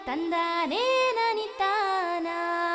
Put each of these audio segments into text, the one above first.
ತಂದಾನೇ ನನಿತಾನ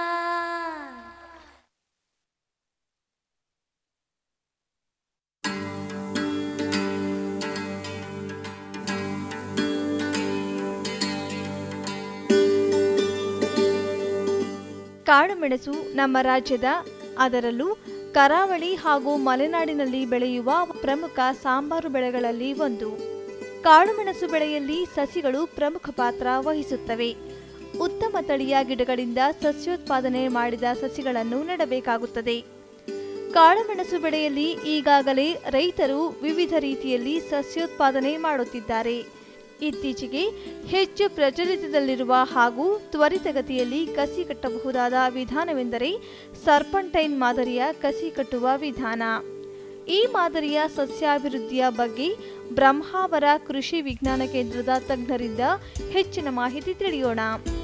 ಕಾಳುಮೆಣಸು ನಮ್ಮ ರಾಜ್ಯದ ಅದರಲ್ಲೂ ಕರಾವಳಿ ಹಾಗೂ ಮಲೆನಾಡಿನಲ್ಲಿ ಬೆಳೆಯುವ ಪ್ರಮುಖ ಸಾಂಬಾರು ಬೆಳೆಗಳಲ್ಲಿ ಒಂದು ಕಾಳುಮೆಣಸು ಬೆಳೆಯಲ್ಲಿ ಸಸಿಗಳು ಪ್ರಮುಖ ಪಾತ್ರ ವಹಿಸುತ್ತವೆ ಉತ್ತಮ ತಳಿಯ ಗಿಡಗಳಿಂದ ಸಸ್ಯೋತ್ಪಾದನೆ ಮಾಡಿದ ಸಸಿಗಳನ್ನು ನೆಡಬೇಕಾಗುತ್ತದೆ ಕಾಳುಮೆಣಸು ಬೆಳೆಯಲ್ಲಿ ಈಗಾಗಲೇ ರೈತರು ವಿವಿಧ ರೀತಿಯಲ್ಲಿ ಸಸ್ಯೋತ್ಪಾದನೆ ಮಾಡುತ್ತಿದ್ದಾರೆ ಇತ್ತೀಚೆಗೆ ಹೆಚ್ಚು ಪ್ರಚಲಿತದಲ್ಲಿರುವ ಹಾಗೂ ತ್ವರಿತಗತಿಯಲ್ಲಿ ಕಸಿ ಕಟ್ಟಬಹುದಾದ ವಿಧಾನವೆಂದರೆ ಸರ್ಪಂಟೈನ್ ಮಾದರಿಯ ಕಸಿ ಕಟ್ಟುವ ವಿಧಾನ ಈ ಮಾದರಿಯ ಸಸ್ಯಾಭಿವೃದ್ಧಿಯ ಬಗ್ಗೆ ಬ್ರಹ್ಮಾವರ ಕೃಷಿ ವಿಜ್ಞಾನ ಕೇಂದ್ರದ ತಜ್ಞರಿಂದ ಹೆಚ್ಚಿನ ಮಾಹಿತಿ ತಿಳಿಯೋಣ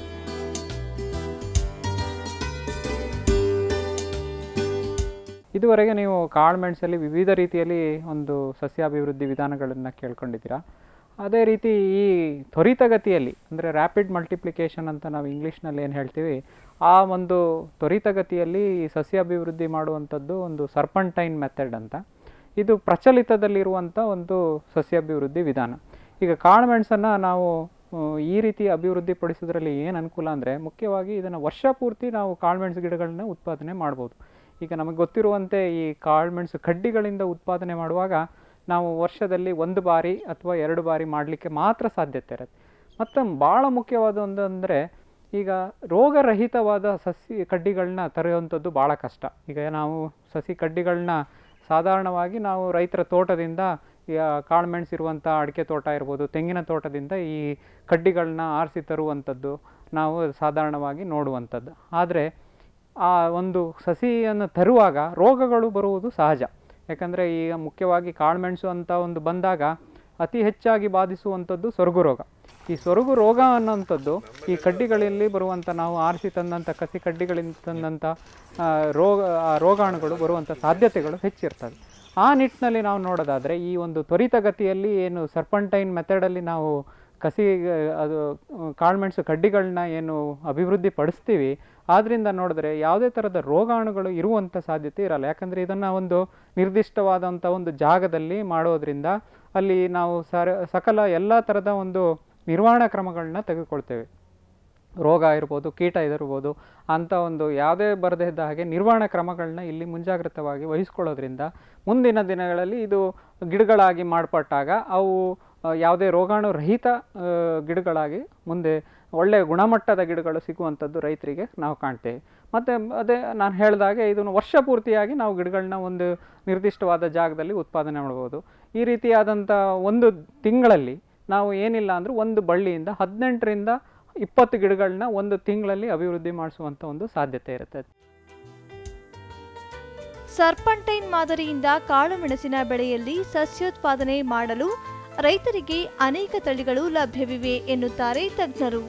ಇದುವರೆಗೆ ನೀವು ಕಾಳುಮೆಣಸಲ್ಲಿ ವಿವಿಧ ರೀತಿಯಲ್ಲಿ ಒಂದು ಸಸ್ಯಾಭಿವೃದ್ಧಿ ವಿಧಾನಗಳನ್ನು ಕೇಳ್ಕೊಂಡಿದ್ದೀರಾ ಅದೇ ರೀತಿ ಈ ತ್ವರಿತಗತಿಯಲ್ಲಿ ಅಂದರೆ ರ್ಯಾಪಿಡ್ ಮಲ್ಟಿಪ್ಲಿಕೇಶನ್ ಅಂತ ನಾವು ಇಂಗ್ಲೀಷ್ನಲ್ಲಿ ಏನು ಹೇಳ್ತೀವಿ ಆ ಒಂದು ತ್ವರಿತಗತಿಯಲ್ಲಿ ಈ ಸಸ್ಯಾಭಿವೃದ್ಧಿ ಮಾಡುವಂಥದ್ದು ಒಂದು ಸರ್ಪಂಟೈನ್ ಮೆಥಡ್ ಅಂತ ಇದು ಪ್ರಚಲಿತದಲ್ಲಿರುವಂಥ ಒಂದು ಸಸ್ಯಾಭಿವೃದ್ಧಿ ವಿಧಾನ ಈಗ ಕಾಳುಮೆಣಸನ್ನು ನಾವು ಆ, ಈ ರೀತಿ ಅಭಿವೃದ್ಧಿ ಪಡಿಸೋದ್ರಲ್ಲಿ ಏನು ಅನುಕೂಲ ಅಂದರೆ ಮುಖ್ಯವಾಗಿ ಇದನ್ನು ವರ್ಷ ಪೂರ್ತಿ ನಾವು ಕಾಳುಮೆಣಸು ಗಿಡಗಳನ್ನ ಉತ್ಪಾದನೆ ಮಾಡ್ಬೋದು ಈಗ ನಮಗೆ ಗೊತ್ತಿರುವಂತೆ ಈ ಕಾಳುಮೆಣಸು ಕಡ್ಡಿಗಳಿಂದ ಉತ್ಪಾದನೆ ಮಾಡುವಾಗ ನಾವು ವರ್ಷದಲ್ಲಿ ಒಂದು ಬಾರಿ ಅಥವಾ ಎರಡು ಬಾರಿ ಮಾಡಲಿಕ್ಕೆ ಮಾತ್ರ ಸಾಧ್ಯತೆ ಇರುತ್ತೆ ಮತ್ತು ಭಾಳ ಮುಖ್ಯವಾದ ಒಂದು ಅಂದರೆ ಈಗ ರೋಗರಹಿತವಾದ ಸಸಿ ಕಡ್ಡಿಗಳನ್ನ ತರುವಂಥದ್ದು ಭಾಳ ಕಷ್ಟ ಈಗ ನಾವು ಸಸಿ ಕಡ್ಡಿಗಳನ್ನ ಸಾಧಾರಣವಾಗಿ ನಾವು ರೈತರ ತೋಟದಿಂದ ಈಗ ಕಾಳುಮೆಣಸು ಇರುವಂಥ ಅಡಿಕೆ ತೋಟ ಇರ್ಬೋದು ತೆಂಗಿನ ತೋಟದಿಂದ ಈ ಕಡ್ಡಿಗಳನ್ನ ಆರಿಸಿ ತರುವಂಥದ್ದು ನಾವು ಸಾಧಾರಣವಾಗಿ ನೋಡುವಂಥದ್ದು ಆದರೆ ಆ ಒಂದು ಸಸಿಯನ್ನು ತರುವಾಗ ರೋಗಗಳು ಬರುವುದು ಸಹಜ ಯಾಕಂದರೆ ಈಗ ಮುಖ್ಯವಾಗಿ ಕಾಳುಮೆಣಸು ಅಂತ ಒಂದು ಬಂದಾಗ ಅತಿ ಹೆಚ್ಚಾಗಿ ಬಾಧಿಸುವಂಥದ್ದು ಸೊರಗು ರೋಗ ಈ ಸೊರಗು ರೋಗ ಅನ್ನೋಂಥದ್ದು ಈ ಕಡ್ಡಿಗಳಲ್ಲಿ ಬರುವಂಥ ನಾವು ಆರಿಸಿ ತಂದಂಥ ಕಸಿ ಕಡ್ಡಿಗಳಿಂದ ತಂದಂಥ ಆ, ರೋಗ ಆ ರೋಗಾಣುಗಳು ಬರುವಂಥ ಸಾಧ್ಯತೆಗಳು ಹೆಚ್ಚಿರ್ತವೆ ಆ ನಿಟ್ಟಿನಲ್ಲಿ ನಾವು ನೋಡೋದಾದರೆ ಈ ಒಂದು ತ್ವರಿತಗತಿಯಲ್ಲಿ ಏನು ಸರ್ಪಂಟೈನ್ ಮೆಥಡಲ್ಲಿ ನಾವು ಕಸಿ ಅದು ಕಾಳುಮೆಣಸು ಕಡ್ಡಿಗಳನ್ನ ಏನು ಅಭಿವೃದ್ಧಿ ಪಡಿಸ್ತೀವಿ ಆದ್ದರಿಂದ ನೋಡಿದ್ರೆ ಯಾವುದೇ ಥರದ ರೋಗಾಣುಗಳು ಇರುವಂಥ ಸಾಧ್ಯತೆ ಇರಲ್ಲ ಯಾಕಂದರೆ ಇದನ್ನು ಒಂದು ನಿರ್ದಿಷ್ಟವಾದಂಥ ಒಂದು ಜಾಗದಲ್ಲಿ ಮಾಡೋದ್ರಿಂದ ಅಲ್ಲಿ ನಾವು ಸರ ಸಕಲ ಎಲ್ಲ ಥರದ ಒಂದು ನಿರ್ವಹಣಾ ಕ್ರಮಗಳನ್ನ ತೆಗೆದುಕೊಳ್ತೇವೆ ರೋಗ ಇರ್ಬೋದು ಕೀಟ ಇದಿರ್ಬೋದು ಅಂಥ ಒಂದು ಯಾವುದೇ ಬರದೇ ಇದ್ದ ಹಾಗೆ ನಿರ್ವಹಣಾ ಕ್ರಮಗಳನ್ನ ಇಲ್ಲಿ ಮುಂಜಾಗ್ರತವಾಗಿ ವಹಿಸ್ಕೊಳ್ಳೋದ್ರಿಂದ ಮುಂದಿನ ದಿನಗಳಲ್ಲಿ ಇದು ಗಿಡಗಳಾಗಿ ಮಾರ್ಪಟ್ಟಾಗ ಅವು ಆ, ಯಾವುದೇ ರೋಗಾಣು ರಹಿತ ಆ, ಗಿಡಗಳಾಗಿ ಮುಂದೆ ಒಳ್ಳೆಯ ಗುಣಮಟ್ಟದ ಗಿಡಗಳು ಸಿಗುವಂಥದ್ದು ರೈತರಿಗೆ ನಾವು ಕಾಣ್ತೇವೆ ಮತ್ತು ಅದೇ ನಾನು ಹೇಳಿದಾಗೆ ಇದನ್ನು ವರ್ಷ ಪೂರ್ತಿಯಾಗಿ ನಾವು ಗಿಡಗಳನ್ನ ಒಂದು ನಿರ್ದಿಷ್ಟವಾದ ಜಾಗದಲ್ಲಿ ಉತ್ಪಾದನೆ ಮಾಡ್ಬೋದು ಈ ರೀತಿಯಾದಂಥ ಒಂದು ತಿಂಗಳಲ್ಲಿ ನಾವು ಏನಿಲ್ಲ ಅಂದರೂ ಒಂದು ಬಳ್ಳಿಯಿಂದ ಹದಿನೆಂಟರಿಂದ ಇಪ್ಪತ್ತು ಗಿಡಗಳನ್ನ ಒಂದು ತಿಂಗಳಲ್ಲಿ ಅಭಿವೃದ್ಧಿ ಮಾಡಿಸುವಂಥ ಒಂದು ಸಾಧ್ಯತೆ ಇರುತ್ತೆ ಸರ್ಪಂಟೈನ್ ಮಾದರಿಯಿಂದ ಕಾಳುಮೆಣಸಿನ ಬೆಳೆಯಲ್ಲಿ ಸಸ್ಯೋತ್ಪಾದನೆ ಮಾಡಲು ರೈತರಿಗೆ ಅನೇಕ ತಳಿಗಳು ಲಭ್ಯವಿವೆ ಎನ್ನುತ್ತಾರೆ ತಜ್ಞರು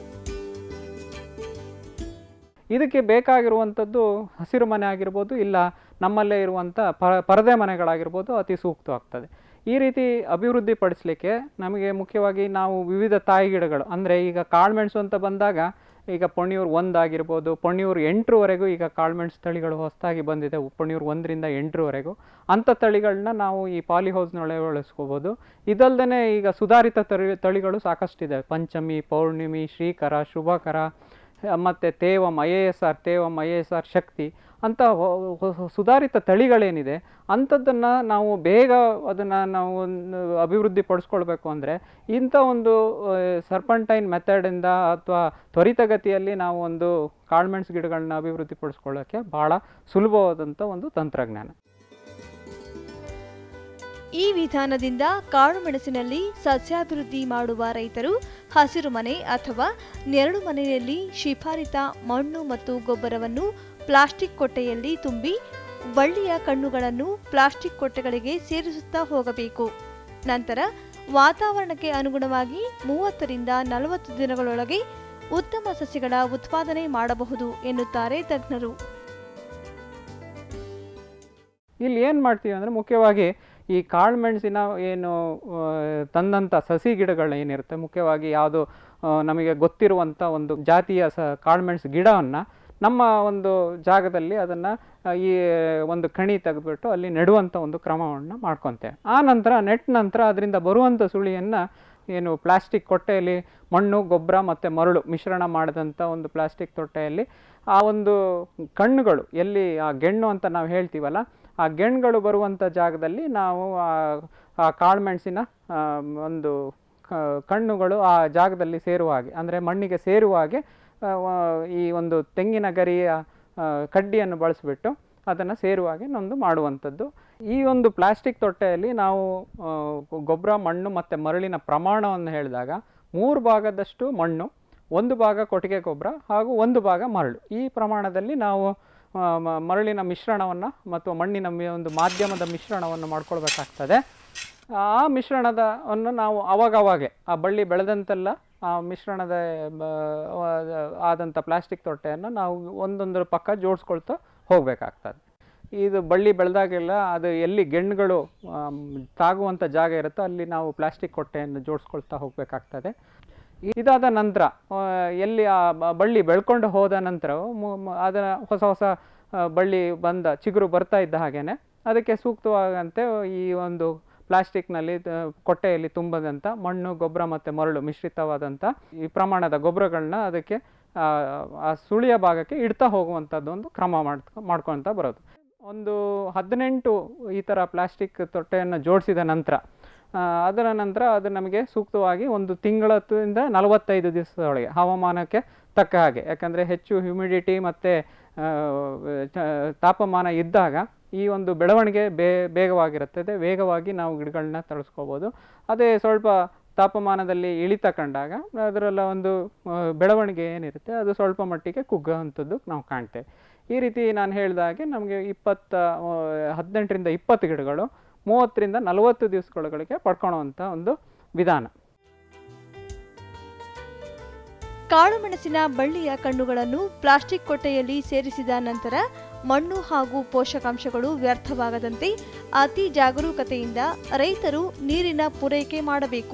ಇದಕ್ಕೆ ಬೇಕಾಗಿರುವಂಥದ್ದು ಹಸಿರು ಮನೆ ಆಗಿರ್ಬೋದು ಇಲ್ಲ ನಮ್ಮಲ್ಲೇ ಇರುವಂಥ ಪ ಪರದೆ ಮನೆಗಳಾಗಿರ್ಬೋದು ಅತಿ ಸೂಕ್ತವಾಗ್ತದೆ ಈ ರೀತಿ ಅಭಿವೃದ್ಧಿ ಪಡಿಸಲಿಕ್ಕೆ ನಮಗೆ ಮುಖ್ಯವಾಗಿ ನಾವು ವಿವಿಧ ತಾಯಿ ಗಿಡಗಳು ಅಂದರೆ ಈಗ ಕಾಳುಮೆಣಸು ಅಂತ ಬಂದಾಗ ಈಗ ಪೊಣ್ಯೂರು ಒಂದು ಆಗಿರ್ಬೋದು ಪೊಣ್ಯೂರು ಎಂಟರವರೆಗೂ ಈಗ ಕಾಳುಮೆಣಸು ತಳಿಗಳು ಹೊಸದಾಗಿ ಬಂದಿದೆ ಪೊಣ್ಯೂರು ಒಂದರಿಂದ ಎಂಟರವರೆಗೂ ಅಂಥ ತಳಿಗಳನ್ನ ನಾವು ಈ ಪಾಲಿ ಹೌಸ್ನೊಳಗೆ ಬಳಸ್ಕೋಬೋದು ಇದಲ್ದೇ ಈಗ ಸುಧಾರಿತ ತಳಿ ತಳಿಗಳು ಸಾಕಷ್ಟಿದೆ ಪಂಚಮಿ ಪೌರ್ಣಿಮಿ ಶ್ರೀಕರ ಶುಭಕರ ಮತ್ತು ತೇವಂ ಐ ಎ ಎಸ್ ಆರ್ ತೇವಂ ಐ ಎ ಎಸ್ ಆರ್ ಶಕ್ತಿ ಅಂತ ಹೊ- ಹೊ- ಸುಧಾರಿತ ತಳಿಗಳೇನಿದೆ ಅಂಥದ್ದನ್ನು ನಾವು ಬೇಗ ಅದನ್ನು ನಾವು ಒಂದು ಅಭಿವೃದ್ಧಿ ಪಡಿಸ್ಕೊಳ್ಬೇಕು ಅಂದರೆ ಇಂಥ ಒಂದು ಸರ್ಪಂಟೈನ್ ಮೆಥಡಿಂದ ಅಥವಾ ತ್ವರಿತಗತಿಯಲ್ಲಿ ನಾವು ಒಂದು ಕಾಳುಮೆಣಸು ಗಿಡಗಳನ್ನ ಅಭಿವೃದ್ಧಿ ಪಡಿಸ್ಕೊಳ್ಳೋಕ್ಕೆ ಭಾಳ ಸುಲಭವಾದಂಥ ಒಂದು ತಂತ್ರಜ್ಞಾನ ಈ ವಿಧಾನದಿಂದ ಕಾಳುಮೆಣಸಿನಲ್ಲಿ ಸಸ್ಯಾಭಿವೃದ್ಧಿ ಮಾಡುವ ರೈತರು ಹಸಿರು ಮನೆ ಅಥವಾ ನೆರಳು ಮನೆಯಲ್ಲಿ ಶಿಫಾರಿತ ಮಣ್ಣು ಮತ್ತು ಗೊಬ್ಬರವನ್ನು ಪ್ಲಾಸ್ಟಿಕ್ ಕೊಟ್ಟೆಯಲ್ಲಿ ತುಂಬಿ ಬಳ್ಳಿಯ ಕಣ್ಣುಗಳನ್ನು ಪ್ಲಾಸ್ಟಿಕ್ ಕೊಟ್ಟೆಗಳಿಗೆ ಸೇರಿಸುತ್ತಾ ಹೋಗಬೇಕು ನಂತರ ವಾತಾವರಣಕ್ಕೆ ಅನುಗುಣವಾಗಿ ಮೂವತ್ತರಿಂದ ನಲವತ್ತು ದಿನಗಳೊಳಗೆ ಉತ್ತಮ ಸಸ್ಯಗಳ ಉತ್ಪಾದನೆ ಮಾಡಬಹುದು ಎನ್ನುತ್ತಾರೆ ತಜ್ಞರು ಇಲ್ಲಿ ಏನು ಮಾಡ್ತೀವಿ ಅಂದರೆ ಮುಖ್ಯವಾಗಿ ಈ ಕಾಳುಮೆಣಸಿನ ಏನು ಆ, ತಂದಂಥ ಸಸಿ ಗಿಡಗಳು ಏನಿರುತ್ತೆ ಮುಖ್ಯವಾಗಿ ಯಾವುದು ಆ, ನಮಗೆ ಗೊತ್ತಿರುವಂಥ ಒಂದು ಜಾತಿಯ ಸ ಕಾಳುಮೆಣಸು ಗಿಡವನ್ನು ನಮ್ಮ ಒಂದು ಜಾಗದಲ್ಲಿ ಅದನ್ನು ಈ ಒಂದು ಕಣಿ ತೆಗೆದುಬಿಟ್ಟು ಅಲ್ಲಿ ನೆಡುವಂಥ ಒಂದು ಕ್ರಮವನ್ನು ಮಾಡ್ಕೊತೇವೆ ಆ ನಂತರ ನೆಟ್ ನಂತರ ಅದರಿಂದ ಬರುವಂಥ ಸುಳಿಯನ್ನು ಏನು ಪ್ಲಾಸ್ಟಿಕ್ ಕೊಟ್ಟೆಯಲ್ಲಿ ಮಣ್ಣು ಗೊಬ್ಬರ ಮತ್ತು ಮರಳು ಮಿಶ್ರಣ ಮಾಡಿದಂಥ ಒಂದು ಪ್ಲಾಸ್ಟಿಕ್ ತೊಟ್ಟೆಯಲ್ಲಿ ಆ ಒಂದು ಕಣ್ಣುಗಳು ಎಲ್ಲಿ ಆ ಗೆಣ್ಣು ಅಂತ ನಾವು ಹೇಳ್ತೀವಲ್ಲ ಆ ಗೆಣ್ಣುಗಳು ಬರುವಂಥ ಜಾಗದಲ್ಲಿ ನಾವು ಆ- ಆ ಕಾಳುಮೆಣಸಿನ ಆ, ಒಂದು ಕ- ಕಣ್ಣುಗಳು ಆ ಜಾಗದಲ್ಲಿ ಸೇರುವ ಹಾಗೆ ಅಂದರೆ ಮಣ್ಣಿಗೆ ಸೇರುವ ಹಾಗೆ ಆ, ವ- ಈ ಒಂದು ತೆಂಗಿನ ಗರಿಯ ಆ, ಕಡ್ಡಿಯನ್ನು ಬಳಸಿಬಿಟ್ಟು ಅದನ್ನು ಸೇರುವ ಹಾಗೆ ನೊಂದು ಮಾಡುವಂಥದ್ದು ಈ ಒಂದು ಪ್ಲಾಸ್ಟಿಕ್ ತೊಟ್ಟೆಯಲ್ಲಿ ನಾವು ಆ, ಗೊಬ್ಬರ ಮಣ್ಣು ಮತ್ತು ಮರಳಿನ ಪ್ರಮಾಣವನ್ನು ಹೇಳಿದಾಗ ಮೂರು ಭಾಗದಷ್ಟು ಮಣ್ಣು ಒಂದು ಭಾಗ ಕೊಟ್ಟಿಗೆ ಗೊಬ್ಬರ ಹಾಗೂ ಒಂದು ಭಾಗ ಮರಳು ಈ ಪ್ರಮಾಣದಲ್ಲಿ ನಾವು ಆ, ಮ- ಮರಳಿನ ಮಿಶ್ರಣವನ್ನು ಮತ್ತು ಮಣ್ಣಿನ ಮಿ- ಒಂದು ಮಾಧ್ಯಮದ ಮಿಶ್ರಣವನ್ನು ಮಾಡ್ಕೊಳ್ಬೇಕಾಗ್ತದೆ ಆ ಮಿಶ್ರಣದ ಅನ್ನು ನಾವು ಅವಾಗವಾಗೆ ಆ ಬಳ್ಳಿ ಬೆಳೆದಂತೆಲ್ಲ ಆ ಮಿಶ್ರಣದ ಬ- ಆ- ಆದಂಥ ಪ್ಲಾಸ್ಟಿಕ್ ತೊಟ್ಟೆಯನ್ನು ನಾವು ಒಂದೊಂದರ ಪಕ್ಕ ಜೋಡಿಸ್ಕೊಳ್ತಾ ಹೋಗಬೇಕಾಗ್ತದೆ ಇದು ಬಳ್ಳಿ ಬೆಳೆದಾಗೆಲ್ಲ ಅದು ಎಲ್ಲಿ ಗೆಣ್ಣುಗಳು ಆಮ್, ತಾಗುವಂಥ ಜಾಗ ಇರುತ್ತೋ ಅಲ್ಲಿ ನಾವು ಪ್ಲಾಸ್ಟಿಕ್ ಕೊಟ್ಟೆಯನ್ನು ಜೋಡಿಸ್ಕೊಳ್ತಾ ಹೋಗಬೇಕಾಗ್ತದೆ ಇದಾದ ನಂತರ ಆ, ಎಲ್ಲಿ ಆ ಬ- ಬಳ್ಳಿ ಬೆಳ್ಕೊಂಡು ಹೋದ ನಂತರ ಅದರ ಹೊಸ ಹೊಸ ಆ, ಬಳ್ಳಿ ಬಂದ ಚಿಗುರು ಬರ್ತಾ ಇದ್ದ ಹಾಗೇನೆ ಅದಕ್ಕೆ ಸೂಕ್ತವಾದಂತೆ ಈ ಒಂದು ಪ್ಲಾಸ್ಟಿಕ್ನಲ್ಲಿ ತ- ಕೊಟ್ಟೆಯಲ್ಲಿ ತುಂಬದಂಥ ಮಣ್ಣು ಗೊಬ್ಬರ ಮತ್ತು ಮರಳು ಮಿಶ್ರಿತವಾದಂಥ ಈ ಪ್ರಮಾಣದ ಗೊಬ್ಬರಗಳನ್ನ ಅದಕ್ಕೆ ಆ, ಆ ಸುಳಿಯ ಭಾಗಕ್ಕೆ ಇಡ್ತಾ ಹೋಗುವಂಥದ್ದು ಒಂದು ಕ್ರಮ ಮಾಡ್ಕೊ ಮಾಡ್ಕೊಳ್ತಾ ಬರೋದು ಒಂದು ಹದಿನೆಂಟು ಈ ಥರ ಪ್ಲಾಸ್ಟಿಕ್ ತೊಟ್ಟೆಯನ್ನು ಜೋಡಿಸಿದ ನಂತರ ಆ, ಅದರ ನಂತರ ಅದು ನಮಗೆ ಸೂಕ್ತವಾಗಿ ಒಂದು ತಿಂಗಳಿಂದ ನಲವತ್ತೈದು ದಿವಸದೊಳಗೆ ಹವಾಮಾನಕ್ಕೆ ತಕ್ಕ ಹಾಗೆ ಯಾಕಂದರೆ ಹೆಚ್ಚು ಹ್ಯುಮಿಡಿಟಿ ಮತ್ತು ತಾಪಮಾನ ಇದ್ದಾಗ ಈ ಒಂದು ಬೆಳವಣಿಗೆ ಬೇ ಬೇಗವಾಗಿರುತ್ತದೆ ವೇಗವಾಗಿ ನಾವು ಗಿಡಗಳನ್ನ ತಳಿಸ್ಕೋಬೋದು ಅದೇ ಸ್ವಲ್ಪ ತಾಪಮಾನದಲ್ಲಿ ಇಳಿತ ಕಂಡಾಗ ಅದರೆಲ್ಲ ಒಂದು ಆ, ಬೆಳವಣಿಗೆ ಏನಿರುತ್ತೆ ಅದು ಸ್ವಲ್ಪ ಮಟ್ಟಿಗೆ ಕುಗ್ಗುವಂಥದ್ದು ನಾವು ಕಾಣ್ತೇವೆ ಈ ರೀತಿ ನಾನು ಹೇಳಿದಾಗೆ ನಮಗೆ ಇಪ್ಪತ್ತ ಆ, ಹದಿನೆಂಟರಿಂದ ಇಪ್ಪತ್ತು ಗಿಡಗಳು ಮೂವತ್ತರಿಂದ ನಲವತ್ತು ದಿವಸಗಳಿಗೆ ಪಡ್ಕೊಳ್ಳುವಂಥ ಒಂದು ವಿಧಾನ ಕಾಳುಮೆಣಸಿನ ಬಳ್ಳಿಯ ಕಣ್ಣುಗಳನ್ನು ಪ್ಲಾಸ್ಟಿಕ್ ಕೊಟ್ಟೆಯಲ್ಲಿ ಸೇರಿಸಿದ ನಂತರ ಮಣ್ಣು ಹಾಗೂ ಪೋಷಕಾಂಶಗಳು ವ್ಯರ್ಥವಾಗದಂತೆ ಅತಿ ಜಾಗರೂಕತೆಯಿಂದ ರೈತರು ನೀರಿನ ಪೂರೈಕೆ ಮಾಡಬೇಕು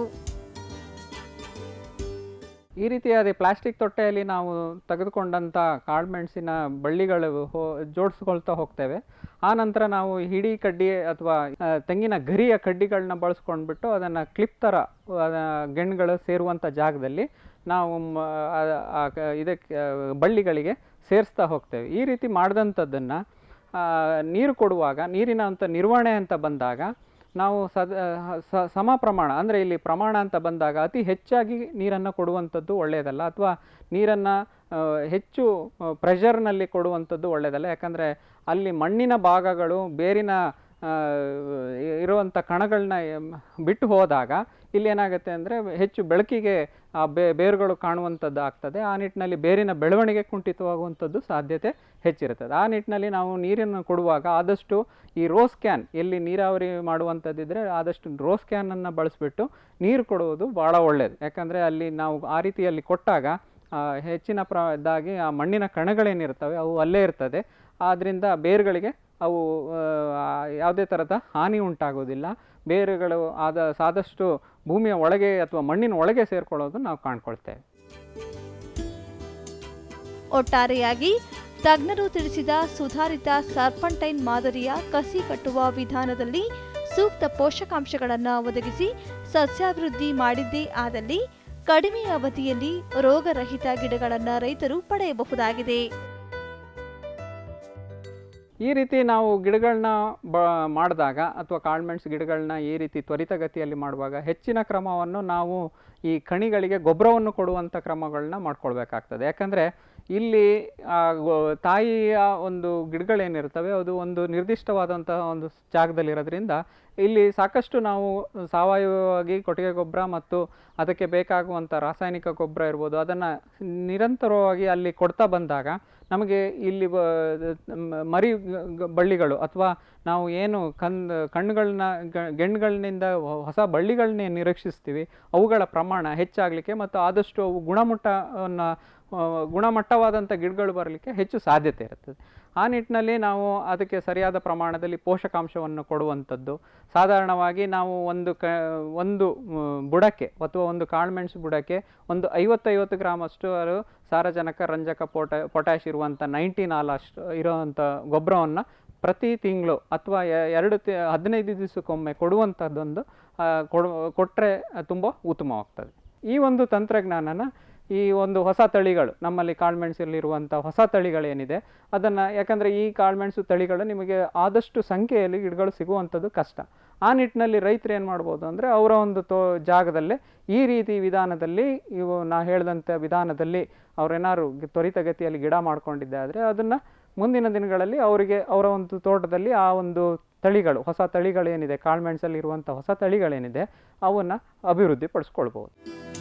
ಈ ರೀತಿಯಾದ ಪ್ಲಾಸ್ಟಿಕ್ ತೊಟ್ಟೆಯಲ್ಲಿ ನಾವು ತೆಗೆದುಕೊಂಡಂಥ ಕಾಳುಮೆಣಸಿನ ಬಳ್ಳಿಗಳು ಹೋ ಜೋಡಿಸ್ಕೊಳ್ತಾ ಹೋಗ್ತೇವೆ ಆ ನಂತರ ನಾವು ಹಿಡಿ ಕಡ್ಡಿ ಅಥವಾ ಆ, ತೆಂಗಿನ ಗರಿಯ ಕಡ್ಡಿಗಳನ್ನ ಬಳಸ್ಕೊಂಡ್ಬಿಟ್ಟು ಅದನ್ನು ಕ್ಲಿಪ್ ಥರ ಅದ ಗೆಣ್ಣುಗಳು ಸೇರುವಂಥ ಜಾಗದಲ್ಲಿ ನಾವು ಮ- ಆ- ಆ ಕ- ಇದಕ್ಕೆ ಆ, ಬಳ್ಳಿಗಳಿಗೆ ಸೇರಿಸ್ತಾ ಹೋಗ್ತೇವೆ ಈ ರೀತಿ ಮಾಡಿದಂಥದ್ದನ್ನು ನೀರು ಕೊಡುವಾಗ ನೀರಿನ ಅಂತ ನಿರ್ವಹಣೆ ಅಂತ ಬಂದಾಗ ನಾವು ಸದ ಸ- ಸಮ ಪ್ರಮಾಣ ಅಂದರೆ ಇಲ್ಲಿ ಪ್ರಮಾಣ ಅಂತ ಬಂದಾಗ ಅತಿ ಹೆಚ್ಚಾಗಿ ನೀರನ್ನು ಕೊಡುವಂಥದ್ದು ಒಳ್ಳೆಯದಲ್ಲ ಅಥವಾ ನೀರನ್ನು ಹೆಚ್ಚು ಪ್ರೆಷರ್ನಲ್ಲಿ ಕೊಡುವಂಥದ್ದು ಒಳ್ಳೆಯದಲ್ಲ ಯಾಕಂದರೆ ಅಲ್ಲಿ ಮಣ್ಣಿನ ಭಾಗಗಳು ಬೇರಿನ ಆ, ಇರುವಂಥ ಕಣಗಳನ್ನ ಎಮ್, ಬಿಟ್ಟು ಹೋದಾಗ ಇಲ್ಲಿ ಏನಾಗುತ್ತೆ ಅಂದರೆ ಹೆಚ್ಚು ಬೆಳಕಿಗೆ ಆ ಬೇ ಬೇರುಗಳು ಕಾಣುವಂಥದ್ದು ಆಗ್ತದೆ ಆ ನಿಟ್ಟಿನಲ್ಲಿ ಬೇರಿನ ಬೆಳವಣಿಗೆ ಕುಂಠಿತವಾಗುವಂಥದ್ದು ಸಾಧ್ಯತೆ ಹೆಚ್ಚಿರುತ್ತದೆ ಆ ನಿಟ್ಟಿನಲ್ಲಿ ನಾವು ನೀರನ್ನು ಕೊಡುವಾಗ ಆದಷ್ಟು ಈ ರೋಸ್ ಕ್ಯಾನ್ ಎಲ್ಲಿ ನೀರಾವರಿ ಮಾಡುವಂಥದ್ದಿದ್ರೆ ಆದಷ್ಟು ರೋಸ್ ಕ್ಯಾನನ್ನು ಬಳಸಿಬಿಟ್ಟು ನೀರು ಕೊಡುವುದು ಭಾಳ ಒಳ್ಳೆಯದು ಯಾಕಂದರೆ ಅಲ್ಲಿ ನಾವು ಆ ರೀತಿಯಲ್ಲಿ ಕೊಟ್ಟಾಗ ಆ, ಹೆಚ್ಚಿನ ಪ್ರ ಇದಾಗಿ ಆ ಮಣ್ಣಿನ ಕಣಗಳೇನಿರ್ತವೆ ಅವು ಅಲ್ಲೇ ಇರ್ತದೆ ಆದ್ದರಿಂದ ಬೇರುಗಳಿಗೆ ಅವು ಆ, ಯಾವುದೇ ಥರದ ಹಾನಿ ಉಂಟಾಗೋದಿಲ್ಲ ಬೇರುಗಳು ಆದ ಆದಷ್ಟು ಭೂಮಿಯ ಒಳಗೆ ಅಥವಾ ಮಣ್ಣಿನ ಒಳಗೆ ಸೇರ್ಕೊಳ್ಳೋದು ನಾವು ಕಾಣ್ಕೊಳ್ತೇವೆ ಒಟ್ಟಾರೆಯಾಗಿ ತಜ್ಞರು ತಿಳಿಸಿದ ಸುಧಾರಿತ ಸರ್ಪಂಟೈನ್ ಮಾದರಿಯ ಕಸಿ ಕಟ್ಟುವ ವಿಧಾನದಲ್ಲಿ ಸೂಕ್ತ ಪೋಷಕಾಂಶಗಳನ್ನು ಒದಗಿಸಿ ಸಸ್ಯಾಭಿವೃದ್ಧಿ ಮಾಡಿದ್ದೇ ಆದಲ್ಲಿ ಕಡಿಮೆ ಅವಧಿಯಲ್ಲಿ ರೋಗರಹಿತ ಗಿಡಗಳನ್ನು ರೈತರು ಪಡೆಯಬಹುದಾಗಿದೆ ಈ ರೀತಿ ನಾವು ಗಿಡಗಳನ್ನ ಬ ಮಾಡಿದಾಗ ಅಥವಾ ಕಾಳುಮೆಣಸು ಗಿಡಗಳನ್ನ ಈ ರೀತಿ ತ್ವರಿತಗತಿಯಲ್ಲಿ ಮಾಡುವಾಗ ಹೆಚ್ಚಿನ ಕ್ರಮವನ್ನು ನಾವು ಈ ಕಣಿಗಳಿಗೆ ಗೊಬ್ಬರವನ್ನು ಕೊಡುವಂಥ ಕ್ರಮಗಳನ್ನ ಮಾಡ್ಕೊಳ್ಬೇಕಾಗ್ತದೆ ಯಾಕಂದರೆ ಇಲ್ಲಿ ಆ ಗೊ- ತಾಯಿಯ ಒಂದು ಗಿಡಗಳೇನಿರ್ತವೆ ಅದು ಒಂದು ನಿರ್ದಿಷ್ಟವಾದಂತಹ ಒಂದು ಜಾಗದಲ್ಲಿರೋದ್ರಿಂದ ಇಲ್ಲಿ ಸಾಕಷ್ಟು ನಾವು ಸಾವಯವವಾಗಿ ಕೊಟ್ಟಿಗೆ ಗೊಬ್ಬರ ಮತ್ತು ಅದಕ್ಕೆ ಬೇಕಾಗುವಂಥ ರಾಸಾಯನಿಕ ಗೊಬ್ಬರ ಇರ್ಬೋದು ಅದನ್ನು ನಿರಂತರವಾಗಿ ಅಲ್ಲಿ ಕೊಡ್ತಾ ಬಂದಾಗ ನಮಗೆ ಇಲ್ಲಿ ಬ- ಮ- ಮರಿ ಗ- ಗ- ಬಳ್ಳಿಗಳು ಅಥವಾ ನಾವು ಏನು ಕಂದ್ ಕಣ್ಣುಗಳನ್ನ ಗ- ಗೆಣ್ಣುಗಳಿಂದ ಹೊ- ಹೊಸ ಬಳ್ಳಿಗಳನ್ನೇ ನಿರೀಕ್ಷಿಸ್ತೀವಿ ಅವುಗಳ ಪ್ರಮಾಣ ಹೆಚ್ಚಾಗಲಿಕ್ಕೆ ಮತ್ತು ಆದಷ್ಟು ಅವು ಗುಣಮಟ್ಟವನ್ನು ಆ, ಗುಣಮಟ್ಟವಾದಂಥ ಗಿಡಗಳು ಬರಲಿಕ್ಕೆ ಹೆಚ್ಚು ಸಾಧ್ಯತೆ ಇರುತ್ತದೆ ಆ ನಿಟ್ಟಿನಲ್ಲಿ ನಾವು ಅದಕ್ಕೆ ಸರಿಯಾದ ಪ್ರಮಾಣದಲ್ಲಿ ಪೋಷಕಾಂಶವನ್ನು ಕೊಡುವಂಥದ್ದು ಸಾಧಾರಣವಾಗಿ ನಾವು ಒಂದು ಕ ಒಂದು ಮ್, ಬುಡಕ್ಕೆ ಅಥವಾ ಒಂದು ಕಾಳುಮೆಣಸು ಬುಡಕ್ಕೆ ಒಂದು ಐವತ್ತೈವತ್ತು ಗ್ರಾಮ್ ಅಷ್ಟು ಅದು ಸಾರಜನಕ ರಂಜಕ ಪೊಟ ಪೊಟ್ಯಾಶ್ ಇರುವಂಥ ನೈಂಟಿ ನಾಲ್ ಅಷ್ಟು ಇರುವಂಥ ಗೊಬ್ಬರವನ್ನು ಪ್ರತಿ ತಿಂಗಳು ಅಥವಾ ಎ- ಎರಡು ತಿ ಹದಿನೈದು ದಿವಸಕ್ಕೊಮ್ಮೆ ಕೊಡುವಂಥದ್ದೊಂದು ಆ, ಕೊಡು ಕೊಟ್ಟರೆ ತುಂಬ ಉತ್ತಮವಾಗ್ತದೆ ಈ ಒಂದು ತಂತ್ರಜ್ಞಾನನ ಈ ಒಂದು ಹೊಸ ತಳಿಗಳು ನಮ್ಮಲ್ಲಿ ಕಾಳುಮೆಣಸಲ್ಲಿರುವಂಥ ಹೊಸ ತಳಿಗಳೇನಿದೆ ಅದನ್ನು ಯಾಕಂದರೆ ಈ ಕಾಳುಮೆಣಸು ತಳಿಗಳು ನಿಮಗೆ ಆದಷ್ಟು ಸಂಖ್ಯೆಯಲ್ಲಿ ಗಿಡಗಳು ಸಿಗುವಂಥದ್ದು ಕಷ್ಟ ಆ ನಿಟ್ಟಿನಲ್ಲಿ ರೈತರು ಏನು ಮಾಡ್ಬೋದು ಅಂದರೆ ಅವರ ಒಂದು ತೋ ಜಾಗದಲ್ಲೇ ಈ ರೀತಿ ವಿಧಾನದಲ್ಲಿ ಇವು ನಾ ಹೇಳಿದಂಥ ವಿಧಾನದಲ್ಲಿ ಅವರೇನಾದ್ರು ತ್ವರಿತಗತಿಯಲ್ಲಿ ಗಿಡ ಮಾಡ್ಕೊಂಡಿದ್ದೆ ಆದರೆ ಅದನ್ನು ಮುಂದಿನ ದಿನಗಳಲ್ಲಿ ಅವರಿಗೆ ಅವರ ಒಂದು ತೋಟದಲ್ಲಿ ಆ ಒಂದು ತಳಿಗಳು ಹೊಸ ತಳಿಗಳೇನಿದೆ ಕಾಳುಮೆಣಸಲ್ಲಿ ಇರುವಂಥ ಹೊಸ ತಳಿಗಳೇನಿದೆ ಅವನ್ನು ಅಭಿವೃದ್ಧಿ ಪಡಿಸ್ಕೊಳ್ಬೋದು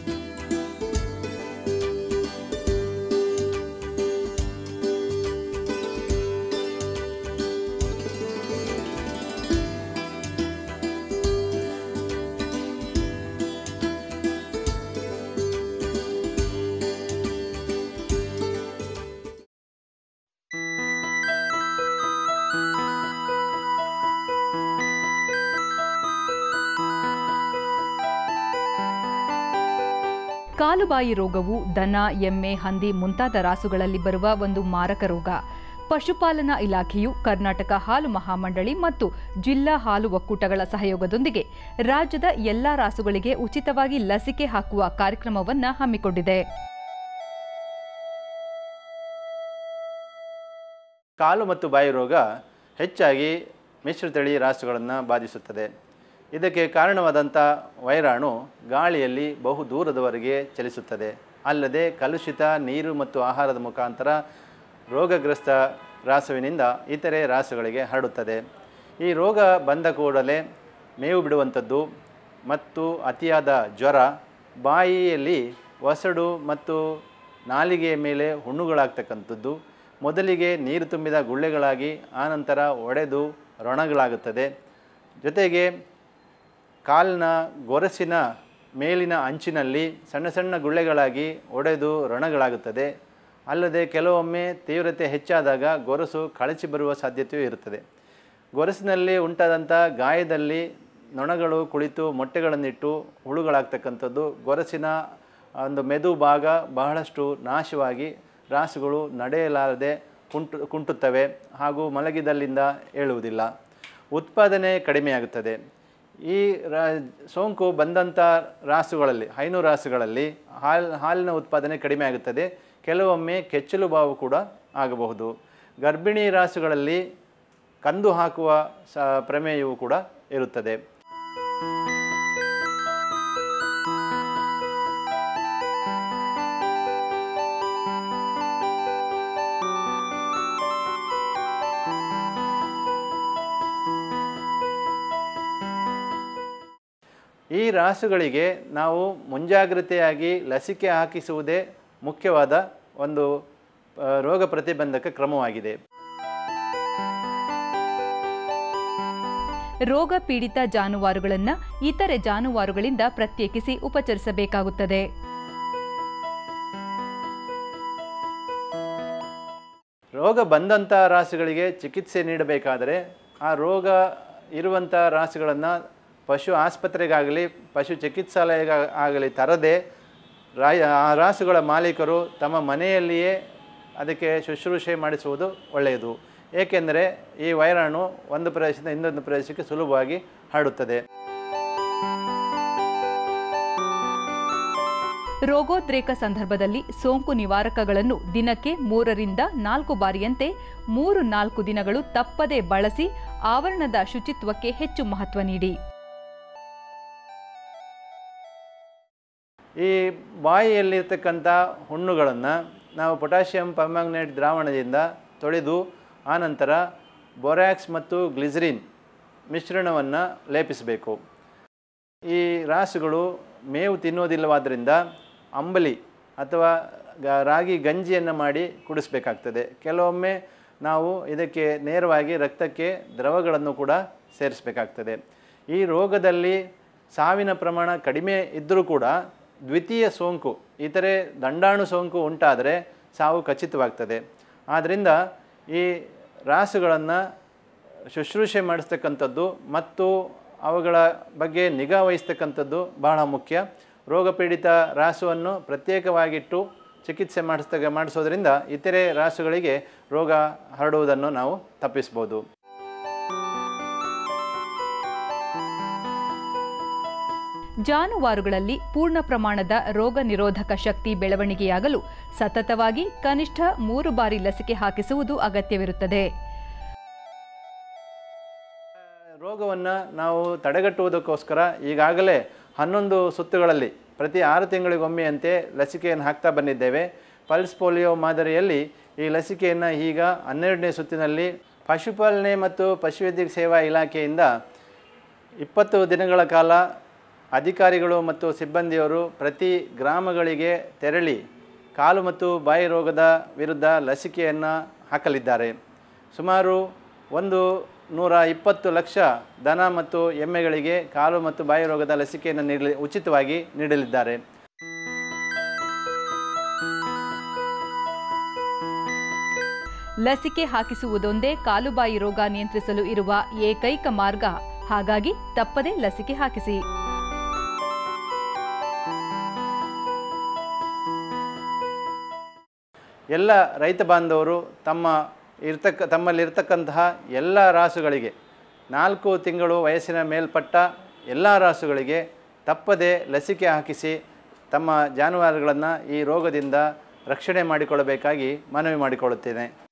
ಕಾಲುಬಾಯಿ ರೋಗವು ದನ ಎಮ್ಮೆ ಹಂದಿ ಮುಂತಾದ ರಾಸುಗಳಲ್ಲಿ ಬರುವ ಒಂದು ಮಾರಕ ರೋಗ ಪಶುಪಾಲನಾ ಇಲಾಖೆಯು ಕರ್ನಾಟಕ ಹಾಲು ಮಹಾಮಂಡಳಿ ಮತ್ತು ಜಿಲ್ಲಾ ಹಾಲು ಒಕ್ಕೂಟಗಳ ಸಹಯೋಗದೊಂದಿಗೆ ರಾಜ್ಯದ ಎಲ್ಲಾ ರಾಸುಗಳಿಗೆ ಉಚಿತವಾಗಿ ಲಸಿಕೆ ಹಾಕುವ ಕಾರ್ಯಕ್ರಮವನ್ನು ಹಮ್ಮಿಕೊಂಡಿದೆ ಕಾಲು ಮತ್ತು ಬಾಯಿ ರೋಗ ಹೆಚ್ಚಾಗಿ ಮಿಶ್ರತಳಿ ರಾಸುಗಳನ್ನು ಬಾಧಿಸುತ್ತದೆ ಇದಕ್ಕೆ ಕಾರಣವಾದಂಥ ವೈರಾಣು ಗಾಳಿಯಲ್ಲಿ ಬಹು ದೂರದವರೆಗೆ ಚಲಿಸುತ್ತದೆ ಅಲ್ಲದೆ ಕಲುಷಿತ ನೀರು ಮತ್ತು ಆಹಾರದ ಮುಖಾಂತರ ರೋಗಗ್ರಸ್ತ ರಾಸುವಿನಿಂದ ಇತರೆ ರಾಸುಗಳಿಗೆ ಹರಡುತ್ತದೆ ಈ ರೋಗ ಬಂದ ಕೂಡಲೇ ಮೇವು ಬಿಡುವಂಥದ್ದು ಮತ್ತು ಅತಿಯಾದ ಜ್ವರ ಬಾಯಿಯಲ್ಲಿ ಒಸಡು ಮತ್ತು ನಾಲಿಗೆಯ ಮೇಲೆ ಹುಣ್ಣುಗಳಾಗ್ತಕ್ಕಂಥದ್ದು ಮೊದಲಿಗೆ ನೀರು ತುಂಬಿದ ಗುಳ್ಳೆಗಳಾಗಿ ಆನಂತರ ಒಡೆದು ರೊಣಗಳಾಗುತ್ತದೆ ಜೊತೆಗೆ ಕಾಲಿನ ಗೊರಸಿನ ಮೇಲಿನ ಅಂಚಿನಲ್ಲಿ ಸಣ್ಣ ಸಣ್ಣ ಗುಳ್ಳೆಗಳಾಗಿ ಒಡೆದು ರೊಣಗಳಾಗುತ್ತದೆ ಅಲ್ಲದೆ ಕೆಲವೊಮ್ಮೆ ತೀವ್ರತೆ ಹೆಚ್ಚಾದಾಗ ಗೊರಸು ಕಳಚಿ ಬರುವ ಸಾಧ್ಯತೆಯೂ ಇರುತ್ತದೆ ಗೊರಸಿನಲ್ಲಿ ಉಂಟಾದಂಥ ಗಾಯದಲ್ಲಿ ನೊಣಗಳು ಕುಳಿತು ಮೊಟ್ಟೆಗಳನ್ನಿಟ್ಟು ಹುಳುಗಳಾಗ್ತಕ್ಕಂಥದ್ದು ಗೊರಸಿನ ಒಂದು ಮೆದು ಭಾಗ ಬಹಳಷ್ಟು ನಾಶವಾಗಿ ರಾಸುಗಳು ನಡೆಯಲಾರದೆ ಕುಂಟು ಕುಂಟುತ್ತವೆ ಹಾಗೂ ಮಲಗಿದಲ್ಲಿಂದ ಏಳುವುದಿಲ್ಲ ಉತ್ಪಾದನೆ ಕಡಿಮೆಯಾಗುತ್ತದೆ ಈ ರಾ ಸೋಂಕು ಬಂದಂಥ ರಾಸುಗಳಲ್ಲಿ ಹೈನು ರಾಸುಗಳಲ್ಲಿ ಹಾಲ್ ಹಾಲಿನ ಉತ್ಪಾದನೆ ಕಡಿಮೆ ಆಗುತ್ತದೆ ಕೆಲವೊಮ್ಮೆ ಕೆಚ್ಚಲು ಬಾವು ಕೂಡ ಆಗಬಹುದು ಗರ್ಭಿಣಿ ರಾಸುಗಳಲ್ಲಿ ಕಂದು ಹಾಕುವ ಸ ಪ್ರಮೇಯವು ಕೂಡ ಇರುತ್ತದೆ ಈ ರಾಸುಗಳಿಗೆ ನಾವು ಮುಂಜಾಗ್ರತೆಯಾಗಿ ಲಸಿಕೆ ಹಾಕಿಸುವುದೇ ಮುಖ್ಯವಾದ ಒಂದು ಆ, ರೋಗ ಪ್ರತಿಬಂಧಕ ಕ್ರಮವಾಗಿದೆ ರೋಗ ಪೀಡಿತ ಜಾನುವಾರುಗಳನ್ನು ಇತರೆ ಜಾನುವಾರುಗಳಿಂದ ಪ್ರತ್ಯೇಕಿಸಿ ಉಪಚರಿಸಬೇಕಾಗುತ್ತದೆ ರೋಗ ಬಂದಂಥ ರಾಸುಗಳಿಗೆ ಚಿಕಿತ್ಸೆ ನೀಡಬೇಕಾದರೆ ಆ ರೋಗ ಇರುವಂಥ ರಾಸುಗಳನ್ನು ಪಶು ಆಸ್ಪತ್ರೆಗಾಗಲಿ ಪಶು ಚಿಕಿತ್ಸಾಲಯ ಆಗಲಿ ತರದೆ ರಾಯ ಆ ರಾಸುಗಳ ಮಾಲೀಕರು ತಮ್ಮ ಮನೆಯಲ್ಲಿಯೇ ಅದಕ್ಕೆ ಶುಶ್ರೂಷೆ ಮಾಡಿಸುವುದು ಒಳ್ಳೆಯದು ಏಕೆಂದರೆ ಈ ವೈರಾಣು ಒಂದು ಪ್ರದೇಶದಿಂದ ಇನ್ನೊಂದು ಪ್ರದೇಶಕ್ಕೆ ಸುಲಭವಾಗಿ ಹರಡುತ್ತದೆ ರೋಗೋದ್ರೇಕ ಸಂದರ್ಭದಲ್ಲಿ ಸೋಂಕು ನಿವಾರಕಗಳನ್ನು ದಿನಕ್ಕೆ ಮೂರರಿಂದ ನಾಲ್ಕು ಬಾರಿಯಂತೆ ಮೂರು ನಾಲ್ಕು ದಿನಗಳು ತಪ್ಪದೆ ಬಳಸಿ ಆವರಣದ ಶುಚಿತ್ವಕ್ಕೆ ಹೆಚ್ಚು ಮಹತ್ವ ನೀಡಿ ಈ ಬಾಯಿಯಲ್ಲಿರ್ತಕ್ಕಂಥ ಹುಣ್ಣುಗಳನ್ನು ನಾವು ಪೊಟ್ಯಾಷಿಯಂ ಪರ್ಮ್ಯಾಂಗನೇಟ್ ದ್ರಾವಣದಿಂದ ತೊಳೆದು ಆನಂತರ ಬೊರ್ಯಾಕ್ಸ್ ಮತ್ತು ಗ್ಲಿಸರಿನ್ ಮಿಶ್ರಣವನ್ನು ಲೇಪಿಸಬೇಕು ಈ ರಾಸುಗಳು ಮೇವು ತಿನ್ನುವುದಿಲ್ಲವಾದ್ದರಿಂದ ಅಂಬಲಿ ಅಥವಾ ಗ- ರಾಗಿ ಗಂಜಿಯನ್ನು ಮಾಡಿ ಕುಡಿಸ್ಬೇಕಾಗ್ತದೆ ಕೆಲವೊಮ್ಮೆ ನಾವು ಇದಕ್ಕೆ ನೇರವಾಗಿ ರಕ್ತಕ್ಕೆ ದ್ರವಗಳನ್ನು ಕೂಡ ಸೇರಿಸಬೇಕಾಗ್ತದೆ ಈ ರೋಗದಲ್ಲಿ ಸಾವಿನ ಪ್ರಮಾಣ ಕಡಿಮೆ ಇದ್ದರೂ ಕೂಡ ದ್ವಿತೀಯ ಸೋಂಕು ಇತರೆ ದಂಡಾಣು ಸೋಂಕು ಉಂಟಾದರೆ ಸಾವು ಖಚಿತವಾಗ್ತದೆ ಆದ್ದರಿಂದ ಈ ರಾಸುಗಳನ್ನು ಶುಶ್ರೂಷೆ ಮಾಡಿಸ್ತಕ್ಕಂಥದ್ದು ಮತ್ತು ಅವುಗಳ ಬಗ್ಗೆ ನಿಗಾ ವಹಿಸ್ತಕ್ಕಂಥದ್ದು ಬಹಳ ಮುಖ್ಯ ರೋಗಪೀಡಿತ ರಾಸುವನ್ನು ಪ್ರತ್ಯೇಕವಾಗಿಟ್ಟು ಚಿಕಿತ್ಸೆ ಮಾಡಿಸ್ತಕ್ಕ ಮಾಡಿಸೋದ್ರಿಂದ ಇತರೆ ರಾಸುಗಳಿಗೆ ರೋಗ ಹರಡುವುದನ್ನು ನಾವು ತಪ್ಪಿಸ್ಬೋದು ಜಾನುವಾರುಗಳಲ್ಲಿ ಪೂರ್ಣ ಪ್ರಮಾಣದ ರೋಗ ನಿರೋಧಕ ಶಕ್ತಿ ಬೆಳವಣಿಗೆಯಾಗಲು ಸತತವಾಗಿ ಕನಿಷ್ಠ ಮೂರು ಬಾರಿ ಲಸಿಕೆ ಹಾಕಿಸುವುದು ಅಗತ್ಯವಿರುತ್ತದೆ ರೋಗವನ್ನು ನಾವು ತಡೆಗಟ್ಟುವುದಕ್ಕೋಸ್ಕರ ಈಗಾಗಲೇ ಹನ್ನೊಂದು ಸುತ್ತುಗಳಲ್ಲಿ ಪ್ರತಿ ಆರು ತಿಂಗಳಿಗೊಮ್ಮೆಯಂತೆ ಲಸಿಕೆಯನ್ನು ಹಾಕ್ತಾ ಬಂದಿದ್ದೇವೆ ಪಲ್ಸ್ ಪೋಲಿಯೋ ಮಾದರಿಯಲ್ಲಿ ಈ ಲಸಿಕೆಯನ್ನು ಈಗ ಹನ್ನೆರಡನೇ ಸುತ್ತಿನಲ್ಲಿ ಪಶುಪಾಲನೆ ಮತ್ತು ಪಶುವೈದ್ಯಕ ಸೇವಾ ಇಲಾಖೆಯಿಂದ ಇಪ್ಪತ್ತು ದಿನಗಳ ಕಾಲ ಅಧಿಕಾರಿಗಳು ಮತ್ತು ಸಿಬ್ಬಂದಿಯವರು ಪ್ರತಿ ಗ್ರಾಮಗಳಿಗೆ ತೆರಳಿ ಕಾಲು ಮತ್ತು ಬಾಯಿ ರೋಗದ ವಿರುದ್ಧ ಲಸಿಕೆಯನ್ನು ಹಾಕಲಿದ್ದಾರೆ ಸುಮಾರು ಒಂದು ನೂರ ಇಪ್ಪತ್ತು ಲಕ್ಷ ದನ ಮತ್ತು ಎಮ್ಮೆಗಳಿಗೆ ಕಾಲು ಮತ್ತು ಬಾಯಿ ರೋಗದ ಲಸಿಕೆಯನ್ನು ನೀಡಲಿ ಉಚಿತವಾಗಿ ನೀಡಲಿದ್ದಾರೆ ಲಸಿಕೆ ಹಾಕಿಸುವುದೊಂದೇ ಕಾಲುಬಾಯಿ ರೋಗ ನಿಯಂತ್ರಿಸಲು ಇರುವ ಏಕೈಕ ಮಾರ್ಗ ಹಾಗಾಗಿ ತಪ್ಪದೇ ಲಸಿಕೆ ಹಾಕಿಸಿ ಎಲ್ಲ ರೈತ ಬಾಂಧವರು ತಮ್ಮ ಇರ್ತಕ್ಕ ತಮ್ಮಲ್ಲಿರ್ತಕ್ಕಂತಹ ಎಲ್ಲ ರಾಸುಗಳಿಗೆ ನಾಲ್ಕು ತಿಂಗಳು ವಯಸ್ಸಿನ ಮೇಲ್ಪಟ್ಟ ಎಲ್ಲ ರಾಸುಗಳಿಗೆ ತಪ್ಪದೆ ಲಸಿಕೆ ಹಾಕಿಸಿ ತಮ್ಮ ಜಾನುವಾರುಗಳನ್ನು ಈ ರೋಗದಿಂದ ರಕ್ಷಣೆ ಮಾಡಿಕೊಳ್ಳಬೇಕಾಗಿ ಮನವಿ ಮಾಡಿಕೊಳ್ಳುತ್ತೇನೆ